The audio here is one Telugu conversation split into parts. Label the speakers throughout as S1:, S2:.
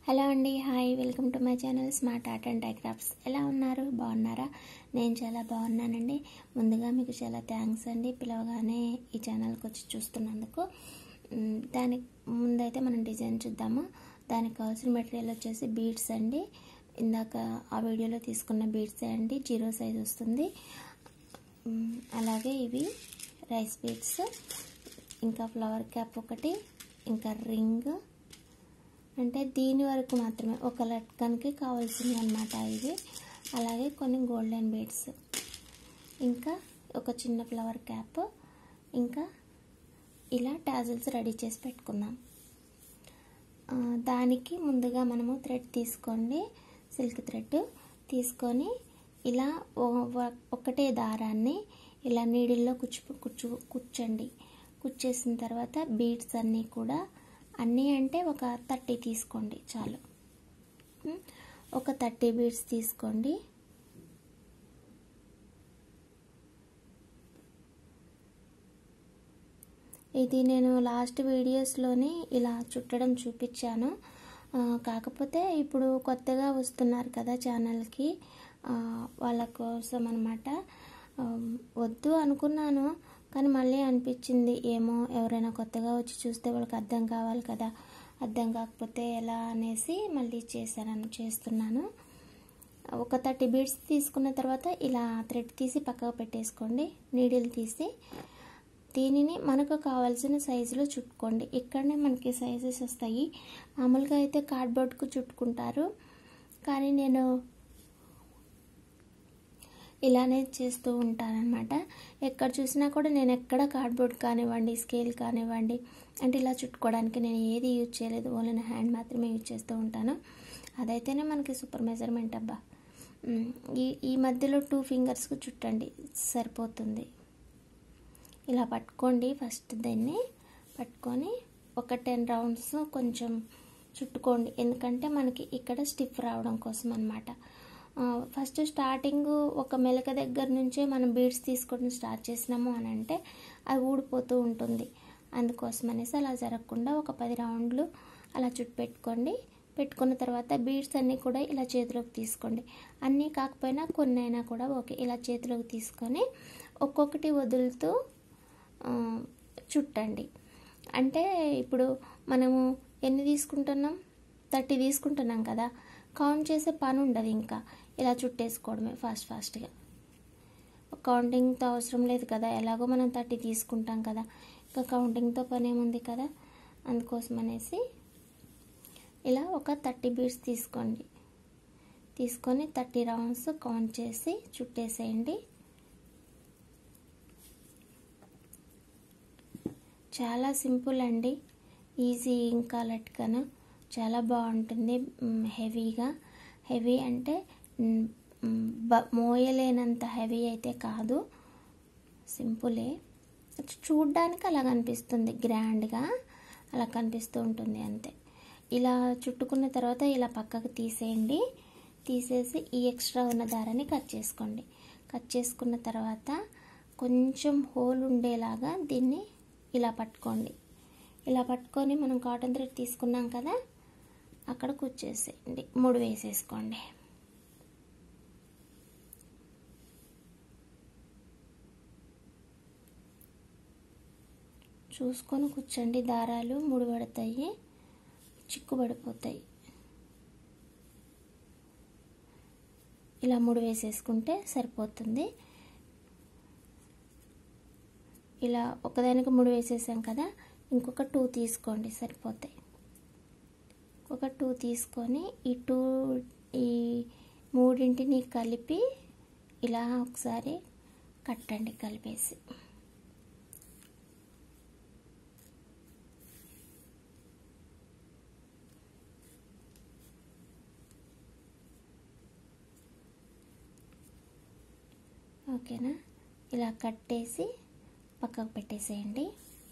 S1: హలో అండి hi welcome to my channel smart art and dye crafts ఎలా ఉన్నారు బాగున్నారా నేను చాలా బాగున్నానండి ముందుగా మీకు చాలా థ్యాంక్స్ అండి పిలవగానే ఈ ఛానల్కి వచ్చి చూస్తున్నందుకు మ్, దానికి ముందైతే మనం డిజైన్ చూద్దాము దానికి కావాల్సిన మెటీరియల్ వచ్చేసి బీడ్స్ అండి ఇందాక ఆ వీడియోలో తీసుకున్న బీడ్సే అండి జీరో సైజ్ వస్తుంది మ్, అలాగే ఇవి రైస్ బీడ్స్ ఇంకా ఫ్లవర్ క్యాప్ ఒకటి ఇంకా రింగ్ అంటే దీని వరకు మాత్రమే ఒక లట్కన్కి కావాల్సినవి అనమాట ఇవి అలాగే కొన్ని గోల్డెన్ బీడ్స్ ఇంకా ఒక చిన్న ఫ్లవర్ క్యాప్ ఇంకా ఇలా టాజిల్స్ రెడీ చేసి పెట్టుకుందాం ఆ, దానికి ముందుగా మనము థ్రెడ్ తీసుకోండి సిల్క్ థ్రెడ్ తీసుకొని ఇలా ఓ- వ- ఒకటే దారాన్ని ఇలా నీడిల్లో కుచ్చు కుచ్చు కుచ్చండి కుచ్చేసిన తర్వాత బీడ్స్ అన్నీ కూడా అన్నీ అంటే ఒక థర్టీ తీసుకోండి చాలు ఉం? ఒక థర్టీ బీడ్స్ తీసుకోండి ఇది నేను లాస్ట్ వీడియోస్లోని ఇలా చుట్టడం చూపించాను ఆ, కాకపోతే ఇప్పుడు కొత్తగా వస్తున్నారు కదా ఛానల్కి ఆ, వాళ్ళ కోసం అనమాట వద్దు అనుకున్నాను కానీ మళ్ళీ అనిపించింది ఏమో ఎవరైనా కొత్తగా వచ్చి చూస్తే వాళ్ళకి అర్థం కావాలి కదా అర్థం కాకపోతే ఎలా అనేసి మళ్ళీ చేశాను చేస్తున్నాను ఒక థర్టీ బీడ్స్ తీసుకున్న తర్వాత ఇలా థ్రెడ్ తీసి పక్కకు పెట్టేసుకోండి నీడిల్ తీసి దీనిని మనకు కావాల్సిన సైజులో చుట్టుకోండి ఇక్కడనే మనకి సైజెస్ వస్తాయి మామూలుగా అయితే కార్డ్బోర్డ్కు చుట్టుకుంటారు కానీ నేను ఇలానే చేస్తూ ఉంటానన్నమాట ఎక్కడ చూసినా కూడా నేను ఎక్కడ కార్డ్బోర్డ్ కానివ్వండి స్కేల్ కానివ్వండి అంటే ఇలా చుట్టుకోవడానికి నేను ఏది యూజ్ చేయలేదు ఓన్లీ నా హ్యాండ్ మాత్రమే యూజ్ చేస్తూ ఉంటాను అదైతేనే మనకి సూపర్ మెజర్మెంట్ అబ్బా ఉమ్, ఈ ఈ మధ్యలో టూ ఫింగర్స్కి చుట్టండి సరిపోతుంది ఇలా పట్టుకోండి ఫస్ట్ దాన్ని పట్టుకొని ఒక టెన్ రౌండ్స్ కొంచెం చుట్టుకోండి ఎందుకంటే మనకి ఇక్కడ స్టిఫ్ రావడం కోసం అనమాట ఫస్ట్ స్టార్టింగ్ ఒక మెలక దగ్గర నుంచే మనం బీడ్స్ తీసుకోవడం స్టార్ట్ చేసినాము అని అంటే అది ఊడిపోతూ ఉంటుంది అందుకోసం అనేసి అలా జరగకుండా ఒక పది రౌండ్లు అలా చుట్టు పెట్టుకోండి పెట్టుకున్న తర్వాత బీడ్స్ అన్నీ కూడా ఇలా చేతిలోకి తీసుకోండి అన్నీ కాకపోయినా కొన్ని అయినా కూడా ఓకే ఇలా చేతిలోకి తీసుకొని ఒక్కొక్కటి వదులుతూ ఆ, చుట్టండి అంటే ఇప్పుడు మనము ఎన్ని తీసుకుంటున్నాం థర్టీ తీసుకుంటున్నాం కదా కౌంట్ చేసే పని ఉండదు ఇంకా ఇలా చుట్టేసుకోవడమే ఫాస్ట్ ఫాస్ట్గా కౌంటింగ్తో అవసరం లేదు కదా ఎలాగో మనం థర్టీ తీసుకుంటాం కదా ఇంకా కౌంటింగ్తో పని ఏముంది కదా అందుకోసం అనేసి ఇలా ఒక థర్టీ బీడ్స్ తీసుకోండి తీసుకొని థర్టీ రౌండ్స్ కౌంట్ చేసి చుట్టేసేయండి చాలా సింపుల్ అండి ఈజీ ఇంకా లట్కన్ చాలా బాగుంటుంది మ్, హెవీగా హెవీ అంటే మ్, మ్, బ- మోయలేనంత హెవీ అయితే కాదు సింపులే చూడ్డానికి అలా కనిపిస్తుంది గ్రాండ్గా అలా కనిపిస్తూ ఉంటుంది అంతే ఇలా చుట్టుకున్న తర్వాత ఇలా పక్కకు తీసేయండి తీసేసి ఈ ఎక్స్ట్రా ఉన్న దారాన్ని కట్ చేసుకోండి కట్ చేసుకున్న తర్వాత కొంచెం హోల్ ఉండేలాగా దీన్ని ఇలా పట్టుకోండి ఇలా పట్టుకొని మనం కాటన్ థ్రెడ్ తీసుకున్నాం కదా అక్కడ కుచ్చేసేయండి ముడి వేసేసుకోండి చూసుకొని కూర్చోండి దారాలు ముడి పడతాయి చిక్కు పడిపోతాయి ఇలా ముడి వేసేసుకుంటే సరిపోతుంది ఇలా ఒకదానికి ముడి వేసేసాం కదా ఇంకొక టూ తీసుకోండి సరిపోతాయి ఒక టూ తీసుకొని ఈ టూ ఈ మూడింటిని కలిపి ఇలా ఒకసారి కట్టండి కలిపేసి ఓకేనా ఇలా కట్టేసి పక్కకు పెట్టేసేయండి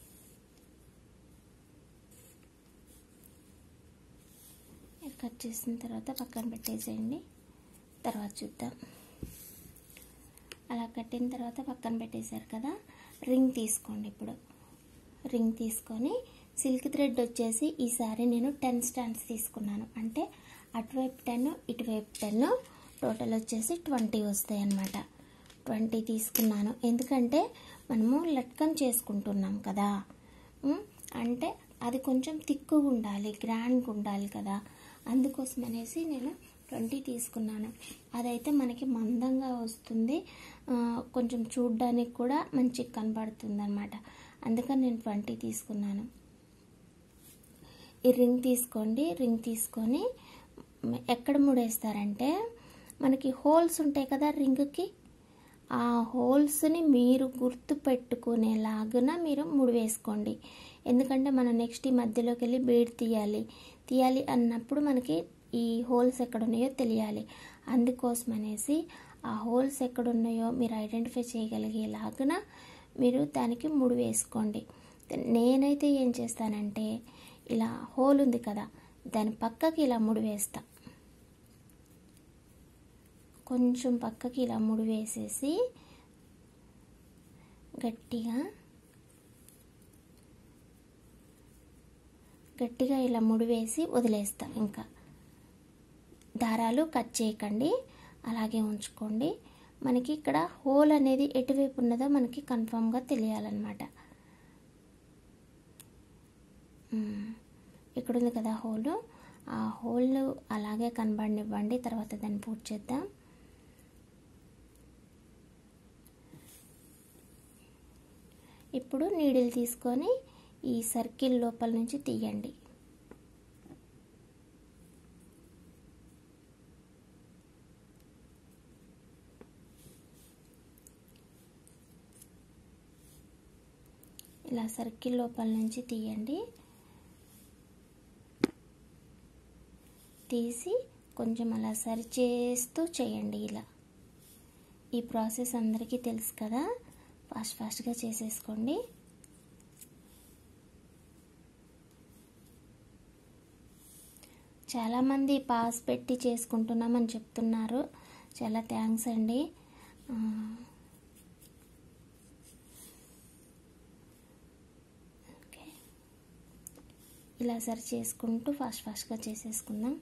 S1: కట్ చేసిన తర్వాత పక్కన పెట్టేసేయండి తర్వాత చూద్దాం అలా కట్టిన తర్వాత పక్కన పెట్టేశారు కదా రింగ్ తీసుకోండి ఇప్పుడు రింగ్ తీసుకొని సిల్క్ థ్రెడ్ వచ్చేసి ఈసారి నేను టెన్ స్టాండ్స్ తీసుకున్నాను అంటే అటువైపు టెన్ ఇటువైపు టెన్ టోటల్ వచ్చేసి ట్వంటీ వస్తాయి అన్నమాట ట్వంటీ తీసుకున్నాను ఎందుకంటే మనము లట్కన్ చేసుకుంటున్నాం కదా ఉమ్, అంటే అది కొంచెం తిక్కుగా ఉండాలి గ్రాండ్గా ఉండాలి కదా అందుకోసం అనేసి నేను ట్వంటీ తీసుకున్నాను అదైతే మనకి మందంగా వస్తుంది ఆ, కొంచెం చూడ్డానికి కూడా మంచిగా కనబడుతుంది అనమాట అందుకని నేను ట్వంటీ తీసుకున్నాను ఈ రింగ్ తీసుకోండి రింగ్ తీసుకొని మ్, ఎక్కడ ముడేస్తారంటే మనకి హోల్స్ ఉంటాయి కదా రింగ్కి ఆ హోల్స్ని మీరు గుర్తు పెట్టుకునేలాగున మీరు ముడి వేసుకోండి ఎందుకంటే మనం నెక్స్ట్ ఈ మధ్యలోకి వెళ్ళి బేడ్ తీయాలి తీయాలి అన్నప్పుడు మనకి ఈ హోల్స్ ఎక్కడ ఉన్నాయో తెలియాలి అందుకోసం అనేసి ఆ హోల్స్ ఎక్కడ ఉన్నాయో మీరు ఐడెంటిఫై చేయగలిగేలాగున మీరు దానికి ముడి వేసుకోండి నేనైతే ఏం చేస్తానంటే ఇలా హోల్ ఉంది కదా దాని పక్కకి ఇలా ముడి వేస్తా కొంచెం పక్కకి ఇలా ముడి వేసేసి గట్టిగా గట్టిగా ఇలా ముడి వేసి వదిలేస్తా ఇంకా దారాలు కట్ చేయకండి అలాగే ఉంచుకోండి మనకి ఇక్కడ హోల్ అనేది ఎటువైపు ఉన్నదో మనకి కన్ఫామ్గా తెలియాలన్నమాట మ్మ్. ఇక్కడ ఉంది కదా హోల్ ఆ హోల్ అలాగే కనబడినివ్వండి తర్వాత దాన్ని పూర్తి చేద్దాం ఇప్పుడు నీడిల్ తీసుకొని ఈ సర్కిల్ లోపల నుంచి తీయండి ఇలా సర్కిల్ లోపల నుంచి తీయండి తీసి కొంచెం అలా సరి చేస్తూ చేయండి ఇలా ఈ ప్రాసెస్ అందరికీ తెలుసు కదా ఫాస్ట్ ఫాస్ట్గా చేసేసుకోండి చాలామంది పాస్ పెట్టి చేసుకుంటున్నామని చెప్తున్నారు చాలా థ్యాంక్స్ అండి ఆ, ఓకే ఇలా సరి చేసుకుంటూ ఫాస్ట్ ఫాస్ట్గా చేసేసుకుందాం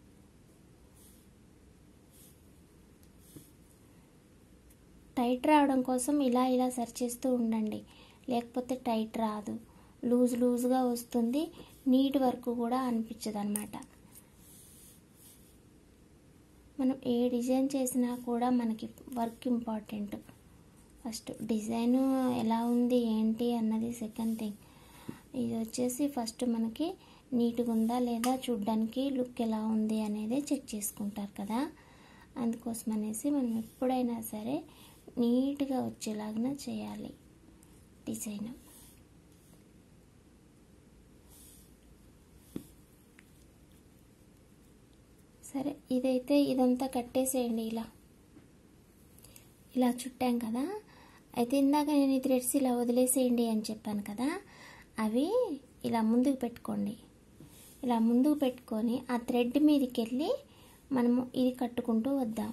S1: టైట్ రావడం కోసం ఇలా ఇలా సరి చేస్తూ ఉండండి లేకపోతే టైట్ రాదు లూజ్ లూజ్గా వస్తుంది నీట్ వర్క్ కూడా అనిపించదు అనమాట మనం ఏ డిజైన్ చేసినా కూడా మనకి వర్క్ ఇంపార్టెంట్ ఫస్ట్ డిజైన్ ఎలా ఉంది ఏంటి అన్నది సెకండ్ థింగ్ ఇది వచ్చేసి ఫస్ట్ మనకి నీట్గా ఉందా లేదా చూడ్డానికి లుక్ ఎలా ఉంది అనేది చెక్ చేసుకుంటారు కదా అందుకోసం అనేసి మనం ఎప్పుడైనా సరే నీట్గా వచ్చేలాగా చేయాలి డిజైన్ సరే ఇదైతే ఇదంతా కట్టేసేయండి ఇలా ఇలా చుట్టాం కదా అయితే ఇందాక నేను ఈ థ్రెడ్స్ ఇలా వదిలేసేయండి అని చెప్పాను కదా అవి ఇలా ముందుకు పెట్టుకోండి ఇలా ముందుకు పెట్టుకొని ఆ థ్రెడ్ మీదకి వెళ్ళి మనము ఇది కట్టుకుంటూ వద్దాం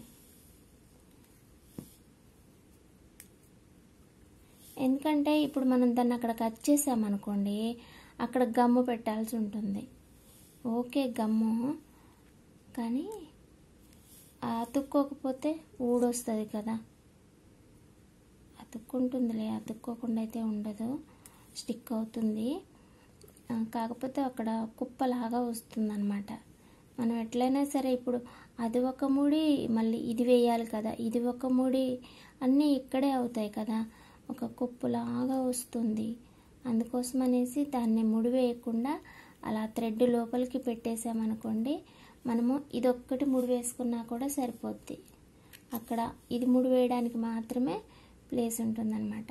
S1: ఎందుకంటే ఇప్పుడు మనం దాన్ని అక్కడ కట్ చేసామనుకోండి అక్కడ గమ్ము పెట్టాల్సి ఉంటుంది ఓకే గమ్ము కానీ ఆ అతుక్కోకపోతే ఊడొస్తుంది కదా అతుక్కుంటుందిలే అతుక్కోకుండా అయితే ఉండదు స్టిక్ అవుతుంది ఆ, కాకపోతే అక్కడ కుప్పలాగా వస్తుందన్నమాట మనం ఎట్లయినా సరే ఇప్పుడు అది ఒక ముడి మళ్ళీ ఇది వేయాలి కదా ఇది ఒక ముడి అన్నీ ఇక్కడే అవుతాయి కదా ఒక కుప్పులాగా వస్తుంది అందుకోసం అనేసి దాన్ని ముడి వేయకుండా అలా థ్రెడ్ లోపలికి పెట్టేసామనుకోండి మనము ఇదొక్కటి ముడి వేసుకున్నా కూడా సరిపోద్ది అక్కడ ఇది ముడి వేయడానికి మాత్రమే ప్లేస్ ఉంటుందన్నమాట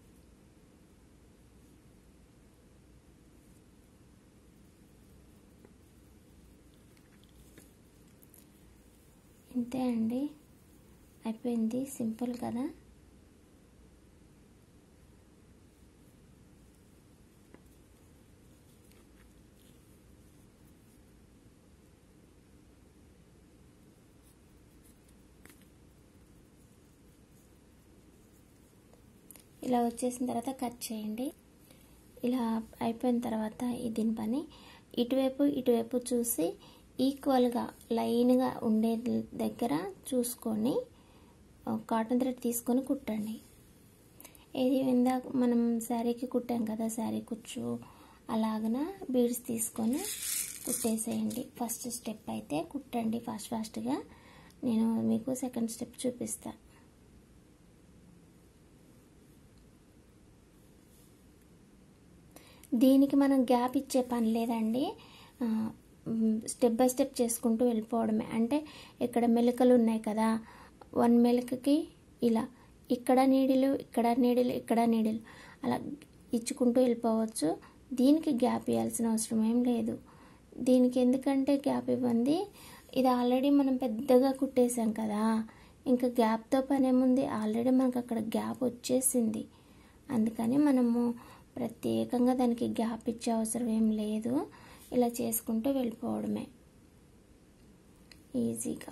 S1: ఇంతే అండి అయిపోయింది సింపుల్ కదా ఇలా వచ్చేసిన తర్వాత కట్ చేయండి ఇలా అయిపోయిన తర్వాత ఈ దీని పని ఇటువైపు ఇటువైపు చూసి ఈక్వల్గా లైన్గా ఉండే దగ్గర చూసుకొని కాటన్ థ్రెడ్ తీసుకొని కుట్టండి ఏది ఇందాక మనం శారీకి కుట్టాం కదా శారీ కుచ్చు అలాగన బీడ్స్ తీసుకొని కుట్టేసేయండి ఫస్ట్ స్టెప్ అయితే కుట్టండి ఫాస్ట్ ఫాస్ట్గా నేను మీకు సెకండ్ స్టెప్ చూపిస్తాను దీనికి మనం గ్యాప్ ఇచ్చే పని లేదండి స్టెప్ బై స్టెప్ చేసుకుంటూ వెళ్ళిపోవడమే అంటే ఇక్కడ మెలకలు ఉన్నాయి కదా వన్ మెలకకి ఇలా ఇక్కడ నీడిలు ఇక్కడ నీడిలు ఇక్కడ నీడిలు అలా ఇచ్చుకుంటూ వెళ్ళిపోవచ్చు దీనికి గ్యాప్ ఇవ్వాల్సిన అవసరం ఏం లేదు దీనికి ఎందుకంటే గ్యాప్ ఇవ్వండి ఇది ఆల్రెడీ మనం పెద్దగా కుట్టేసాం కదా ఇంకా గ్యాప్తో పని ఏముంది ఆల్రెడీ మనకు అక్కడ గ్యాప్ వచ్చేసింది అందుకని మనము ప్రత్యేకంగా దానికి గ్యాప్ ఇచ్చే అవసరం ఏం లేదు ఇలా చేసుకుంటూ వెళ్ళిపోవడమే ఈజీగా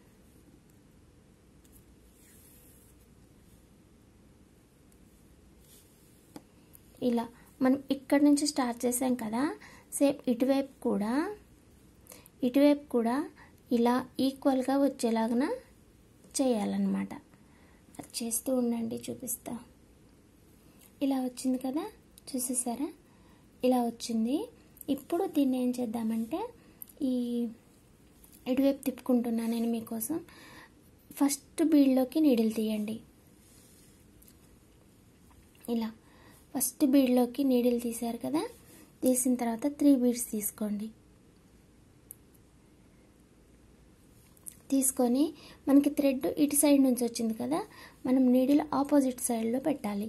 S1: ఇలా మనం ఇక్కడ నుంచి స్టార్ట్ చేసాం కదా సేమ్ ఇటువైపు కూడా ఇటువైపు కూడా ఇలా ఈక్వల్గా వచ్చేలాగా చేయాలన్నమాట అది చేస్తూ ఉండండి చూపిస్తా ఇలా వచ్చింది కదా చూసేసారా ఇలా వచ్చింది ఇప్పుడు దీన్ని ఏం చేద్దామంటే ఈ ఇటువైపు తిప్పుకుంటున్నా నేను మీకోసం ఫస్ట్ బీడ్లోకి నీడిల్ తీయండి ఇలా ఫస్ట్ బీడ్లోకి నీడిల్ తీశారు కదా తీసిన తర్వాత త్రీ బీడ్స్ తీసుకోండి తీసుకొని మనకి థ్రెడ్ ఇటు సైడ్ నుంచి వచ్చింది కదా మనం నీడిల్ ఆపోజిట్ సైడ్లో పెట్టాలి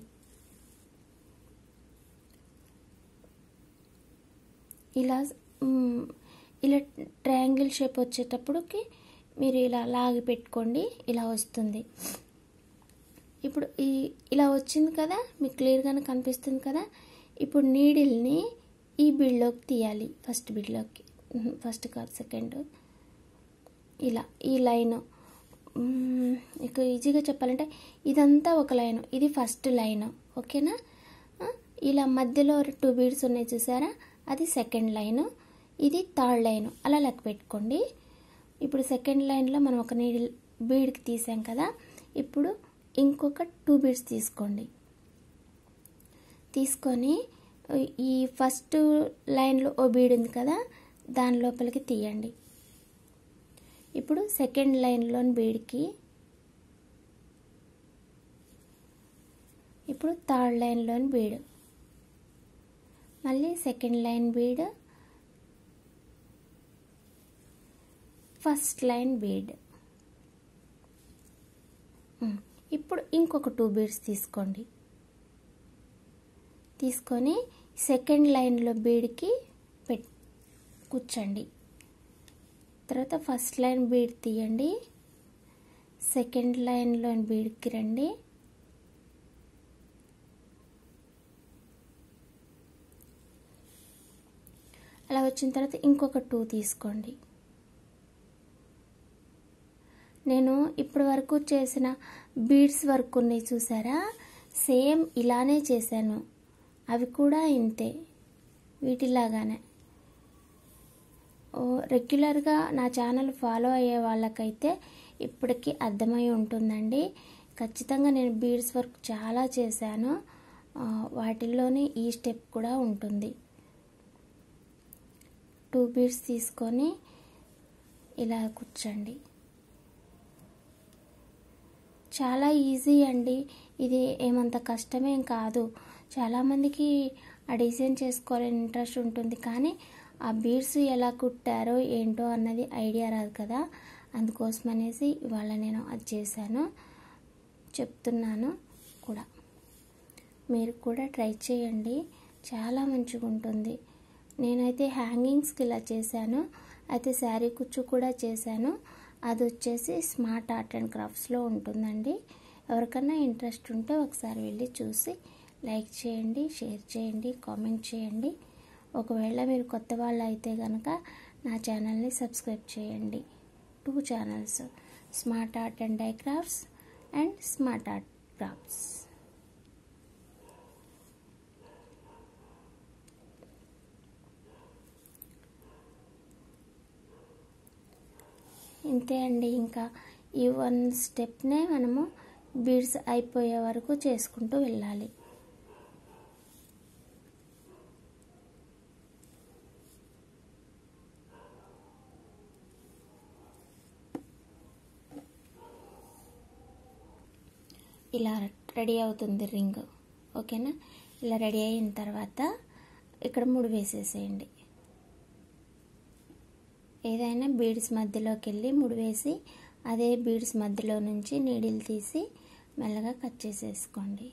S1: ఇలా ఇలా ట్రయాంగిల్ షేప్ వచ్చేటప్పటికి మీరు ఇలా లాగి పెట్టుకోండి ఇలా వస్తుంది ఇప్పుడు ఈ ఇలా వచ్చింది కదా మీకు క్లియర్గానే కనిపిస్తుంది కదా ఇప్పుడు నీడిల్ని ఈ బిడ్లోకి తీయాలి ఫస్ట్ బిడ్లోకి ఫస్ట్ కాదు సెకండ్ ఇలా ఈ లైన్ ఇక ఈజీగా చెప్పాలంటే ఇదంతా ఒక లైన్ ఇది ఫస్ట్ లైన్ ఓకేనా ఇలా మధ్యలో టూ బీడ్స్ ఉన్నాయి చూసారా అది సెకండ్ లైన్ ఇది థర్డ్ లైన్ అలా లెక్క పెట్టుకోండి ఇప్పుడు సెకండ్ లైన్లో మనం ఒక నీడిల్ బీడ్కి తీసాం కదా ఇప్పుడు ఇంకొక టూ బీడ్స్ తీసుకోండి తీసుకొని ఈ ఫస్ట్ లైన్లో ఓ బీడ్ ఉంది కదా దాని లోపలికి తీయండి ఇప్పుడు సెకండ్ లైన్లోని బీడ్కి ఇప్పుడు థర్డ్ లైన్లోని బీడ్ మళ్ళీ second line bead first line bead ఇప్పుడు ఇంకొక టూ బీడ్స్ తీసుకోండి తీసుకొని సెకండ్ లైన్లో బీడ్కి పెట్ కూర్చోండి తర్వాత ఫస్ట్ లైన్ బీడ్ తీయండి సెకండ్ లైన్లో బీడ్కి రండి అలా వచ్చిన తర్వాత ఇంకొక టూ తీసుకోండి నేను ఇప్పటి వరకు చేసిన బీడ్స్ వర్క్ ఉన్నాయి చూసారా సేమ్ ఇలానే చేశాను అవి కూడా ఇంతే వీటిలాగానే రెగ్యులర్గా నా ఛానల్ ఫాలో అయ్యే వాళ్ళకైతే ఇప్పటికీ అర్థమై ఉంటుందండి ఖచ్చితంగా నేను బీడ్స్ వర్క్ చాలా చేశాను వాటిల్లోనే ఈ స్టెప్ కూడా ఉంటుంది టూ బీడ్స్ తీసుకొని ఇలా కూర్చోండి చాలా ఈజీ అండి ఇది ఏమంత కష్టమేం కాదు చాలామందికి ఆ డిజైన్ చేసుకోవాలని ఇంట్రెస్ట్ ఉంటుంది కానీ ఆ బీడ్స్ ఎలా కుట్టారో ఏంటో అన్నది ఐడియా రాదు కదా అందుకోసం అనేసి ఇవాళ నేను అది చేశాను చెప్తున్నాను కూడా మీరు కూడా ట్రై చేయండి చాలా మంచిగా ఉంటుంది నేనైతే హ్యాంగింగ్స్కి ఇలా చేశాను అయితే శారీ కుచ్చు కూడా చేశాను అది వచ్చేసి స్మార్ట్ ఆర్ట్ అండ్ క్రాఫ్ట్స్లో ఉంటుందండి ఎవరికన్నా ఇంట్రెస్ట్ ఉంటే ఒకసారి వెళ్ళి చూసి లైక్ చేయండి షేర్ చేయండి కామెంట్ చేయండి ఒకవేళ మీరు కొత్త వాళ్ళు అయితే కనుక నా ఛానల్ని సబ్స్క్రైబ్ చేయండి two channels smart art and dye crafts and smart art crafts ఇంతే అండి ఇంకా ఈ వన్ స్టెప్నే మనము బీడ్స్ అయిపోయే వరకు చేసుకుంటూ వెళ్ళాలి ఇలా రెడీ అవుతుంది రింగ్ ఓకేనా ఇలా రెడీ అయిన తర్వాత ఇక్కడ ముడి వేసేసేయండి ఏదైనా బీడ్స్ మధ్యలోకి వెళ్ళి ముడి వేసి అదే బీడ్స్ మధ్యలో నుంచి నీడిల్ తీసి మెల్లగా కట్ చేసేసుకోండి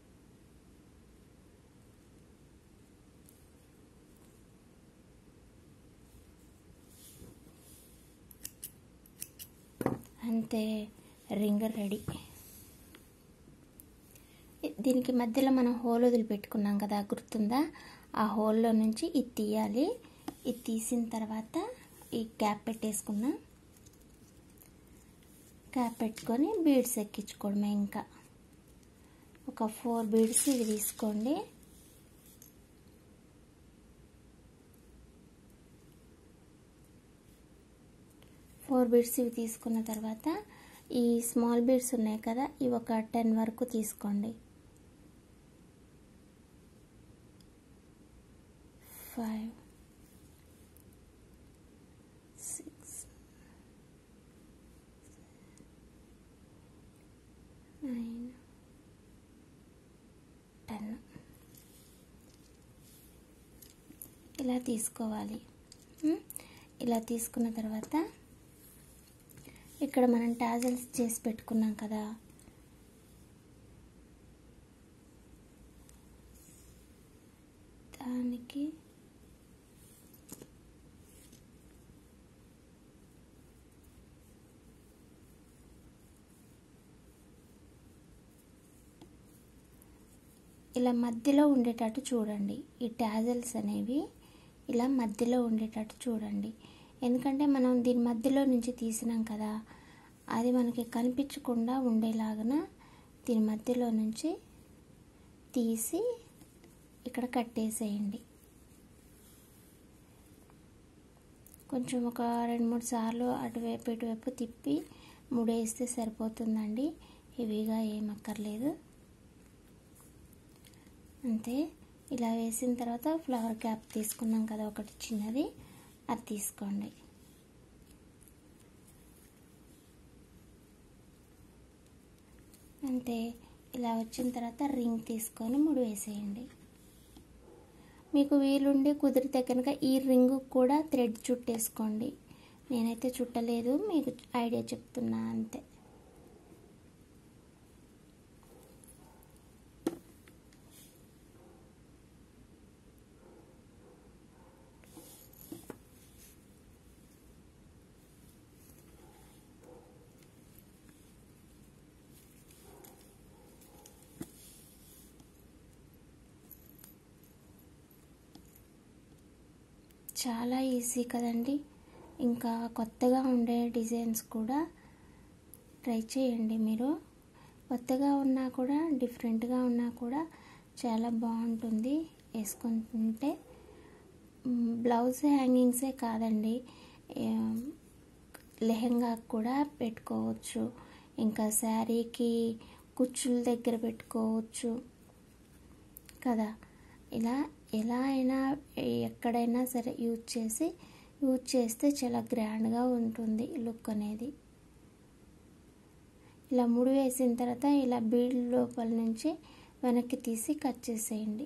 S1: అంతే రింగ్ రెడీ దీనికి మధ్యలో మనం హోల్ వదిలిపెట్టుకున్నాం కదా గుర్తుందా ఆ హోల్లో నుంచి ఇది తీయాలి ఇది తీసిన తర్వాత ఈ క్యాప్ పెట్టేసుకున్నాం క్యాప్ పెట్టుకొని బీడ్స్ ఎక్కించుకోవడమే ఇంకా ఒక ఫోర్ బీడ్స్ ఇవి తీసుకోండి ఫోర్ బీడ్స్ ఇవి తీసుకున్న తర్వాత ఈ స్మాల్ బీడ్స్ ఉన్నాయి కదా ఇవి ఒక టెన్ వరకు తీసుకోండి ఫైవ్ సిక్స్ నైన్ టెన్ ఇలా తీసుకోవాలి ఇలా తీసుకున్న తర్వాత ఇక్కడ మనం టాజల్స్ చేసి పెట్టుకున్నాం కదా దానికి ఇలా మధ్యలో ఉండేటట్టు చూడండి ఈ టాజల్స్ అనేవి ఇలా మధ్యలో ఉండేటట్టు చూడండి ఎందుకంటే మనం దీని మధ్యలో నుంచి తీసినాం కదా అది మనకి కనిపించకుండా ఉండేలాగా దీని మధ్యలో నుంచి తీసి ఇక్కడ కట్టేసేయండి కొంచెం ఒక రెండు మూడు సార్లు అటువైపు ఇటువైపు తిప్పి ముడేస్తే సరిపోతుందండి హెవీగా ఏం అక్కర్లేదు అంతే ఇలా వేసిన తర్వాత ఫ్లవర్ క్యాప్ తీసుకున్నాం కదా ఒకటి చిన్నది అది తీసుకోండి అంతే ఇలా వచ్చిన తర్వాత రింగ్ తీసుకొని ముడి వేసేయండి మీకు వీలుండి కుదిరితే కనుక ఈ రింగ్ కూడా థ్రెడ్ చుట్టేసుకోండి నేనైతే చుట్టలేదు మీకు ఐడియా చెప్తున్నా అంతే చాలా ఈజీ కదండి ఇంకా కొత్తగా ఉండే డిజైన్స్ కూడా ట్రై చేయండి మీరు కొత్తగా ఉన్నా కూడా డిఫరెంట్గా ఉన్నా కూడా చాలా బాగుంటుంది వేసుకుంటుంటే బ్లౌజ్ హ్యాంగింగ్సే కాదండి లెహంగా కూడా పెట్టుకోవచ్చు ఇంకా శారీకి కుచ్చుల దగ్గర పెట్టుకోవచ్చు కదా ఇలా ఎలా అయినా ఎక్కడైనా సరే యూజ్ చేసి యూజ్ చేస్తే చాలా గ్రాండ్గా ఉంటుంది లుక్ అనేది ఇలా ముడి వేసిన తర్వాత ఇలా బీడ్ లోపల నుంచి వెనక్కి తీసి కట్ చేసేయండి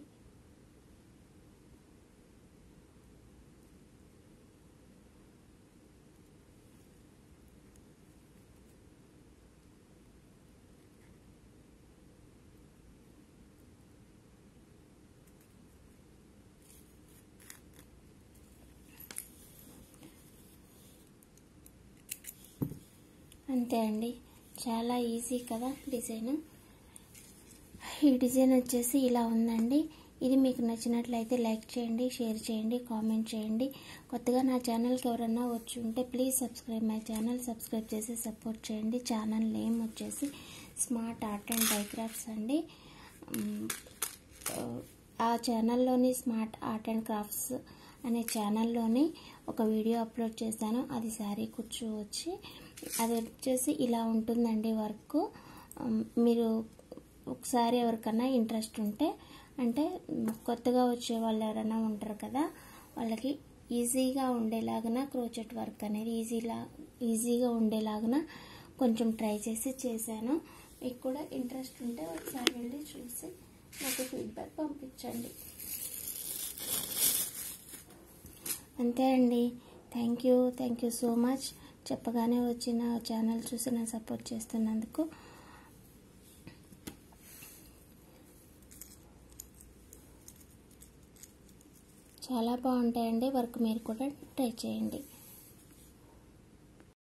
S1: అంతే అండి చాలా ఈజీ కదా డిజైన్ ఈ డిజైన్ వచ్చేసి ఇలా ఉందండి ఇది మీకు నచ్చినట్లయితే లైక్ చేయండి షేర్ చేయండి కామెంట్ చేయండి కొత్తగా నా ఛానల్కి ఎవరన్నా వచ్చి ఉంటే please subscribe my channel subscribe చేసి సపోర్ట్ చేయండి ఛానల్ నేమ్ వచ్చేసి స్మార్ట్ ఆర్ట్ అండ్ డైక్రాఫ్ట్స్ అండి ఆ ఛానల్లోని స్మార్ట్ ఆర్ట్ అండ్ క్రాఫ్ట్స్ అనే ఛానల్లోని ఒక వీడియో అప్లోడ్ చేశాను అది శారీ కుచ్చు వచ్చి అది వచ్చేసి ఇలా ఉంటుందండి వర్క్ మీరు ఒకసారి ఎవరికన్నా ఇంట్రెస్ట్ ఉంటే అంటే కొత్తగా వచ్చే వాళ్ళు ఎవరైనా ఉంటారు కదా వాళ్ళకి ఈజీగా ఉండేలాగా క్రోచెట్ వర్క్ అనేది ఈజీలా ఈజీగా ఉండేలాగా కొంచెం ట్రై చేసి చేశాను మీకు కూడా ఇంట్రెస్ట్ ఉంటే ఒకసారి వెళ్ళి చూసి నాకు ఫీడ్బ్యాక్ పంపించండి అంతే అండి thank you thank you so much చెప్పగానే వచ్చి నా ఛానల్ చూసి నా సపోర్ట్ చేస్తున్నందుకు చాలా బాగుంటాయండి వర్క్ మీరు కూడా ట్రై చేయండి